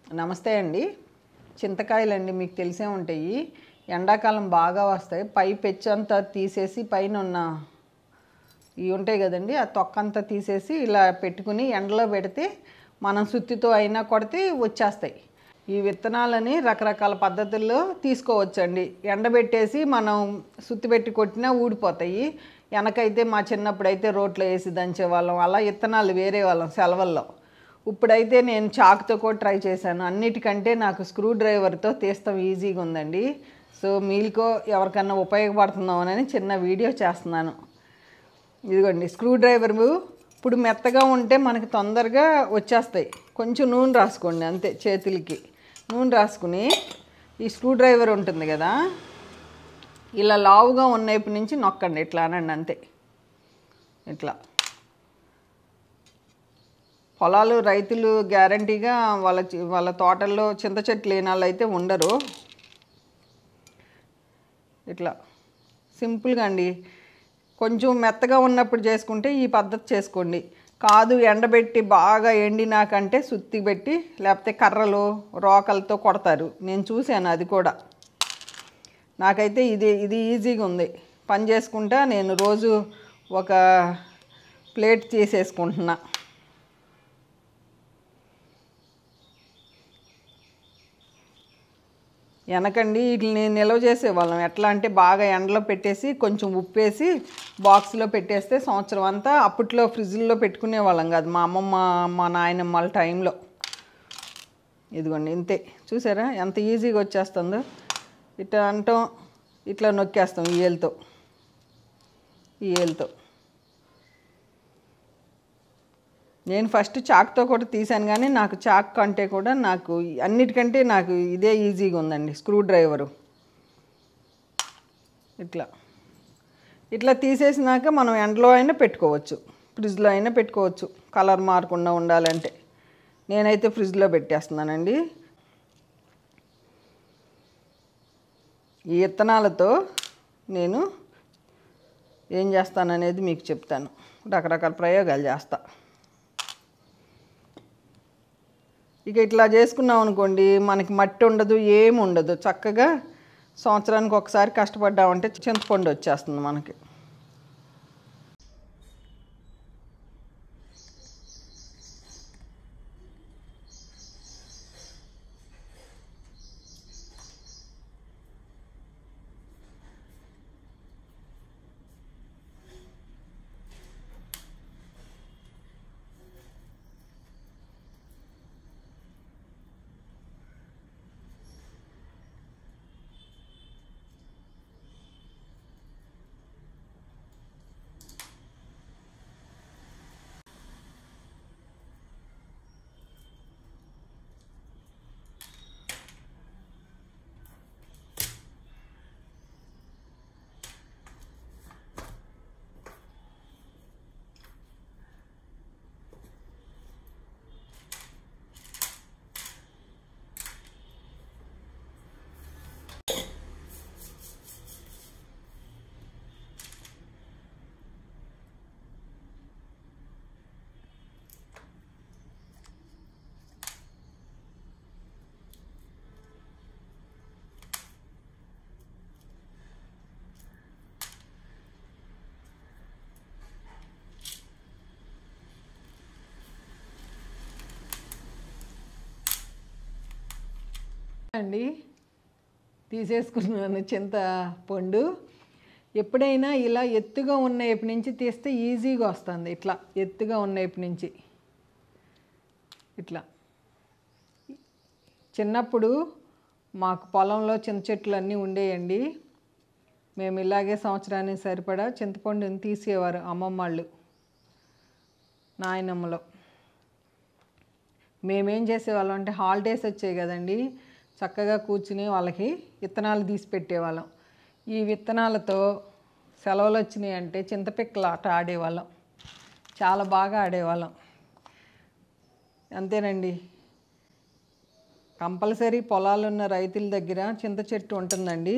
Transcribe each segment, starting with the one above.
నమస్తే అండి చింతకాయలండి మీకు తెలిసే ఉంటాయి ఎండాకాలం బాగా వస్తాయి పై పెచ్చంతా తీసేసి పైన ఉన్న ఇవి ఉంటాయి కదండి ఆ తొక్క అంతా తీసేసి ఇలా పెట్టుకుని ఎండలో పెడితే మనం సుత్తితో అయినా కొడితే వచ్చేస్తాయి ఈ విత్తనాలని రకరకాల పద్ధతుల్లో తీసుకోవచ్చండి ఎండబెట్టేసి మనం సుత్తి పెట్టి కొట్టినా ఊడిపోతాయి వెనకైతే మా చిన్నప్పుడు అయితే రోట్లో వేసి దంచేవాళ్ళం అలా విత్తనాలు వేరే వాళ్ళం సెలవుల్లో ఇప్పుడైతే నేను చాకుతో కూడా ట్రై చేశాను అన్నిటికంటే నాకు స్క్రూ డ్రైవర్తో తీస్తాం ఈజీగా ఉందండి సో మీకో ఎవరికన్నా ఉపయోగపడుతుందామని చిన్న వీడియో చేస్తున్నాను ఇదిగోండి స్క్రూ డ్రైవర్ ఇప్పుడు మెత్తగా ఉంటే మనకి తొందరగా వచ్చేస్తాయి కొంచెం నూనె రాసుకోండి అంతే చేతులకి నూనె రాసుకుని ఈ స్క్రూ డ్రైవర్ ఉంటుంది కదా ఇలా లావుగా ఉన్నైపు నుంచి నొక్కండి ఇట్లా అనండి అంతే ఇట్లా పొలాలు రైతులు గ్యారంటీగా వాళ్ళ చి- వాళ్ళ తోటల్లో చింత చెట్లు లేని వాళ్ళు అయితే ఉండరు ఇట్లా సింపుల్గా అండి కొంచెం మెత్తగా ఉన్నప్పుడు చేసుకుంటే ఈ పద్ధతి చేసుకోండి కాదు ఎండబెట్టి బాగా ఎండినాకంటే సుత్తి పెట్టి లేకపోతే కర్రలు రోకలతో కొడతారు నేను చూశాను అది కూడా నాకైతే ఇది ఇది ఈజీగా ఉంది పని చేసుకుంటా నేను రోజు ఒక ప్లేట్ తీసేసుకుంటున్నా వెనకండి వీటిని నిల్వ చేసేవాళ్ళం ఎట్లా అంటే బాగా ఎండలో పెట్టేసి కొంచెం ఉప్పేసి బాక్స్లో పెట్టేస్తే సంవత్సరం అంతా అప్పట్లో ఫ్రిడ్జ్లో పెట్టుకునే వాళ్ళం కాదు మా అమ్మమ్మ మా నాయనమ్మ వాళ్ళ టైంలో ఇదిగోండి ఇంతే చూసారా ఎంత ఈజీగా వచ్చేస్తుందో ఇట్లా అంటాం ఇట్లా నొక్కేస్తాం ఈ ఏలుతో ఈ ఏలుతో నేను ఫస్ట్ చాక్తో కూడా తీసాను కానీ నాకు చాక్ కంటే కూడా నాకు అన్నిటికంటే నాకు ఇదే ఈజీగా ఉందండి స్క్రూ డ్రైవరు ఇట్లా ఇట్లా తీసేసినాక మనం ఎండలో అయినా పెట్టుకోవచ్చు ఫ్రిడ్జ్లో అయినా పెట్టుకోవచ్చు కలర్ మారకుండా ఉండాలంటే నేనైతే ఫ్రిడ్జ్లో పెట్టేస్తున్నానండి ఈ విత్తనాలతో నేను ఏం చేస్తాననేది మీకు చెప్తాను రకరకాల ప్రయోగాలు చేస్తా ఇక ఇట్లా చేసుకున్నాం అనుకోండి మనకి మట్టి ఉండదు ఏమి ఉండదు చక్కగా సంవత్సరానికి ఒకసారి కష్టపడ్డామంటే చింతపండు వచ్చేస్తుంది మనకి అండి తీసేసుకున్నాను చింత పండు ఎప్పుడైనా ఇలా ఎత్తుగా ఉన్న వైపు నుంచి తీస్తే ఈజీగా వస్తుంది ఇట్లా ఎత్తుగా ఉన్న వైపు నుంచి ఇట్లా చిన్నప్పుడు మాకు పొలంలో చింత చెట్లు అన్నీ ఉండేయండి మేము ఇలాగే సంవత్సరానికి సరిపడా చింతపండుని తీసేవారు అమ్మమ్మ వాళ్ళు నాయనమ్మలో మేమేం చేసేవాళ్ళం అంటే హాలిడేస్ వచ్చాయి కదండి చక్కగా కూర్చుని వాళ్ళకి విత్తనాలు తీసి పెట్టేవాళ్ళం ఈ విత్తనాలతో సెలవులు వచ్చినాయి అంటే చింతపిక్కల ఆట ఆడేవాళ్ళం చాలా బాగా ఆడేవాళ్ళం అంతేనండి కంపల్సరీ పొలాలు ఉన్న రైతుల దగ్గర చింత చెట్టు ఉంటుందండి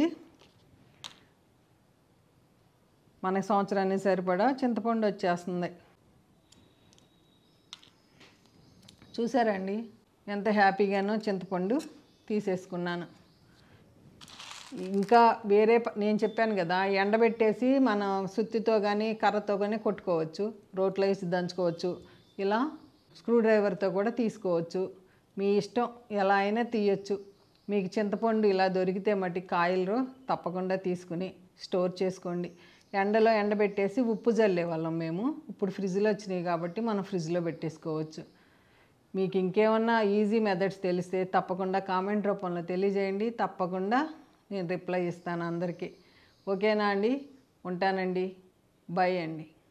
మన సంవత్సరానికి సరిపడా చింతపండు వచ్చేస్తుంది చూసారండి ఎంత హ్యాపీగానో చింతపండు తీసేసుకున్నాను ఇంకా వేరే ప- నేను చెప్పాను కదా ఎండబెట్టేసి మనం సుత్తితో కానీ కర్రతో కానీ కొట్టుకోవచ్చు రోట్లో వేసి దంచుకోవచ్చు ఇలా స్క్రూ డ్రైవర్తో కూడా తీసుకోవచ్చు మీ ఇష్టం ఎలా అయినా తీయొచ్చు మీకు చింతపండు ఇలా దొరికితే మట్టి కాయలు తప్పకుండా తీసుకుని స్టోర్ చేసుకోండి ఎండలో ఎండబెట్టేసి ఉప్పు జల్లే వాళ్ళం మేము ఇప్పుడు ఫ్రిడ్జ్లో వచ్చినాయి కాబట్టి మనం ఫ్రిడ్జ్లో పెట్టేసుకోవచ్చు మీకు ఇంకేమన్నా ఈజీ మెథడ్స్ తెలిస్తే తప్పకుండా కామెంట్ రూపంలో తెలియజేయండి తప్పకుండా నేను రిప్లై ఇస్తాను అందరికీ ఓకేనా అండి ఉంటానండి బాయ్ అండి